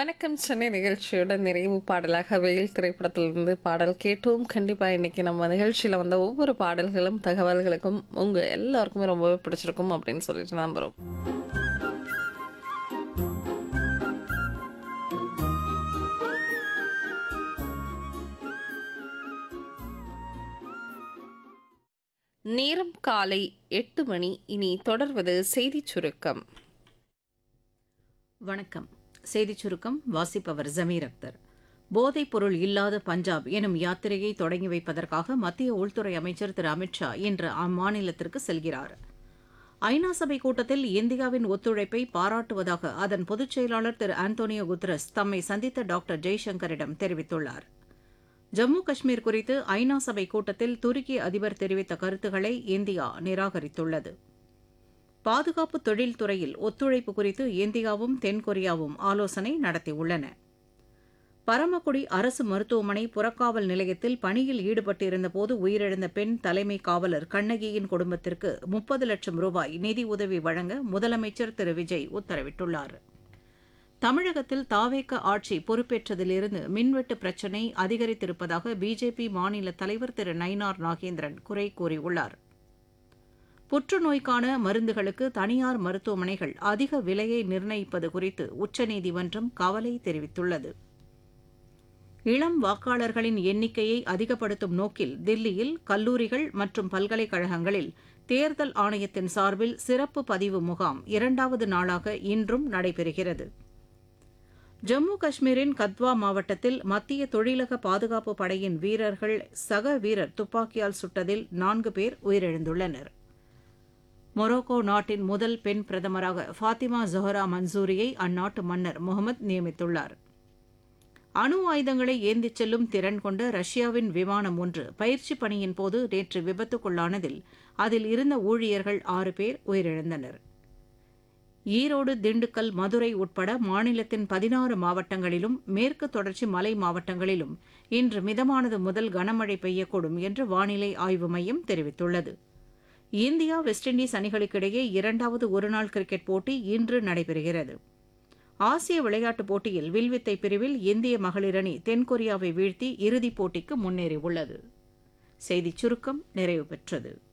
வணக்கம் சென்னை நிகழ்ச்சியோட நிறைவு பாடலாக வெயில் திரைப்படத்திலிருந்து பாடல் கேட்டோம் கண்டிப்பா இன்னைக்கு நம்ம நிகழ்ச்சியில வந்த ஒவ்வொரு பாடல்களும் தகவல்களுக்கும் உங்க எல்லாருக்குமே ரொம்பவே பிடிச்சிருக்கும் அப்படின்னு சொல்லிட்டு நம்புறோம் நேரம் காலை எட்டு மணி இனி தொடர்வது செய்திச் சுருக்கம் வணக்கம் செய்திச் சுருக்கம் வாசிப்பவர் ஜமீர் அக்தர் போதைப் பொருள் இல்லாத பஞ்சாப் எனும் யாத்திரையை தொடங்கி வைப்பதற்காக மத்திய உள்துறை அமைச்சர் திரு அமித்ஷா இன்று அம்மாநிலத்திற்கு செல்கிறார் ஐநா சபை கூட்டத்தில் இந்தியாவின் ஒத்துழைப்பை பாராட்டுவதாக அதன் பொதுச் செயலாளர் திரு ஆந்தோனியோ குத்ரஸ் தம்மை சந்தித்த டாக்டர் ஜெய்சங்கரிடம் தெரிவித்துள்ளார் ஜம்மு காஷ்மீர் குறித்து ஐநா சபை கூட்டத்தில் துருக்கி அதிபர் தெரிவித்த கருத்துக்களை இந்தியா நிராகரித்துள்ளது பாதுகாப்பு தொழில்துறையில் ஒத்துழைப்பு குறித்து இந்தியாவும் தென்கொரியாவும் ஆலோசனை நடத்தியுள்ளன பரமக்குடி அரசு மருத்துவமனை புறக்காவல் நிலையத்தில் பணியில் ஈடுபட்டிருந்தபோது உயிரிழந்த பெண் தலைமை காவலர் கண்ணகியின் குடும்பத்திற்கு முப்பது லட்சம் ரூபாய் நிதி உதவி வழங்க முதலமைச்சர் திரு விஜய் உத்தரவிட்டுள்ளார் தமிழகத்தில் தாவேக்க ஆட்சி பொறுப்பேற்றதிலிருந்து மின்வெட்டு பிரச்சினை அதிகரித்திருப்பதாக பிஜேபி மாநில தலைவர் திரு நயினார் நாகேந்திரன் குறை கூறியுள்ளார் புற்றுநோய்க்கான மருந்துகளுக்கு தனியார் மருத்துவமனைகள் அதிக விலையை நிர்ணயிப்பது குறித்து உச்சநீதிமன்றம் கவலை தெரிவித்துள்ளது இளம் வாக்காளர்களின் எண்ணிக்கையை அதிகப்படுத்தும் நோக்கில் தில்லியில் கல்லூரிகள் மற்றும் பல்கலைக்கழகங்களில் தேர்தல் ஆணையத்தின் சார்பில் சிறப்பு பதிவு முகாம் இரண்டாவது நாளாக இன்றும் நடைபெறுகிறது ஜம்மு காஷ்மீரின் கத்வா மாவட்டத்தில் மத்திய தொழிலக பாதுகாப்பு படையின் வீரர்கள் சக வீரர் துப்பாக்கியால் சுட்டதில் நான்கு பேர் உயிரிழந்துள்ளனர் மொரோக்கோ நாட்டின் முதல் பெண் பிரதமராக ஃபாத்திமா ஜொஹரா மன்சூரியை அந்நாட்டு மன்னர் முகமது நியமித்துள்ளார் அணு ஆயுதங்களை ஏந்திச் செல்லும் திறன் கொண்ட ரஷ்யாவின் விமானம் ஒன்று பயிற்சி பணியின் போது நேற்று விபத்துக்குள்ளானதில் அதில் இருந்த ஊழியர்கள் ஆறு பேர் உயிரிழந்தனர் ஈரோடு திண்டுக்கல் மதுரை உட்பட மாநிலத்தின் பதினாறு மாவட்டங்களிலும் மேற்கு தொடர்ச்சி மலை மாவட்டங்களிலும் இன்று மிதமானது முதல் கனமழை பெய்யக்கூடும் என்று வானிலை ஆய்வு மையம் தெரிவித்துள்ளது இந்தியா வெஸ்ட் இண்டீஸ் அணிகளுக்கிடையே இரண்டாவது ஒருநாள் கிரிக்கெட் போட்டி இன்று நடைபெறுகிறது ஆசிய விளையாட்டுப் போட்டியில் வில்வித்தை பிரிவில் இந்திய மகளிர் அணி தென்கொரியாவை வீழ்த்தி இறுதிப் போட்டிக்கு முன்னேறியுள்ளது செய்திச் சுருக்கம் நிறைவு பெற்றது